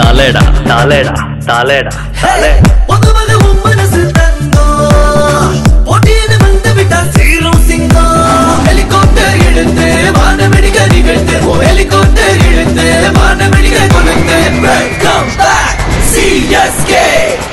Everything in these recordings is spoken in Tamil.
தலைடா தலைடா தலைடா தலை பொதுவாக உன் மனசு தங்கம் போட்டின்னு வந்து விட்டா சீரும் சிங்கம் ஹெலிகாப்டர் எடுத்து வானமெடிக்க நிகழ்த்து ஓ ஹெலிகாப்டர் எடுத்து வானமெடிக்க கொழுந்து வெல்கம் பேக் சிஎஸ்கே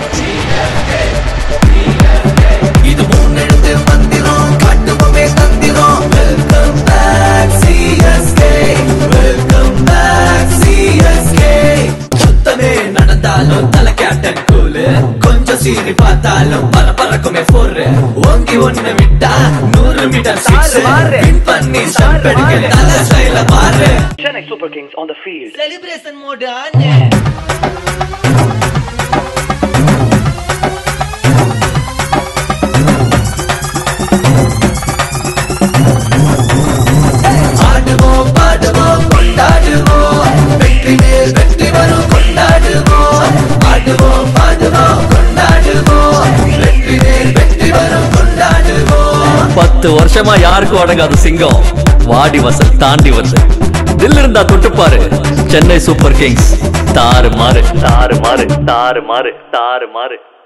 இது மூணு எழுத்து மந்திரம் காட்டுவோமே தந்திரம் welcome back CSK welcome back CSK சுத்தமே நடந்தாலும் தலை கேப்டன் கூலு கொஞ்சம் சீறி பார்த்தாலும் பல பறக்குமே போரு ஓங்கி ஒண்ணு விட்டா நூறு மீட்டர் சிக்ஸ் வின் பண்ணி ஸ்டம்ப் அடிக்க தலை ஸ்டைல பாரு Chennai Super Kings on the field. Celebration mode ஆனே ஆடுவோம் பாடுவோம் கொண்டாடுவோம் வெற்றி மேல் வெற்றி வரும் கொண்டாடுவோம் ஆடுவோம் பாடுவோம் கொண்டாடுவோம் வெற்றி மேல் வெற்றி வரும் கொண்டாடுவோம் பத்து வருஷமா யாருக்கும் அடங்காத சிங்கம் வாடி வசல் தாண்டி வந்து தில் இருந்தா தொட்டுப்பாரு சென்னை சூப்பர் கிங்ஸ் தாறு மாறு தாறு மாறு தாறு மாறு தாறு மாறு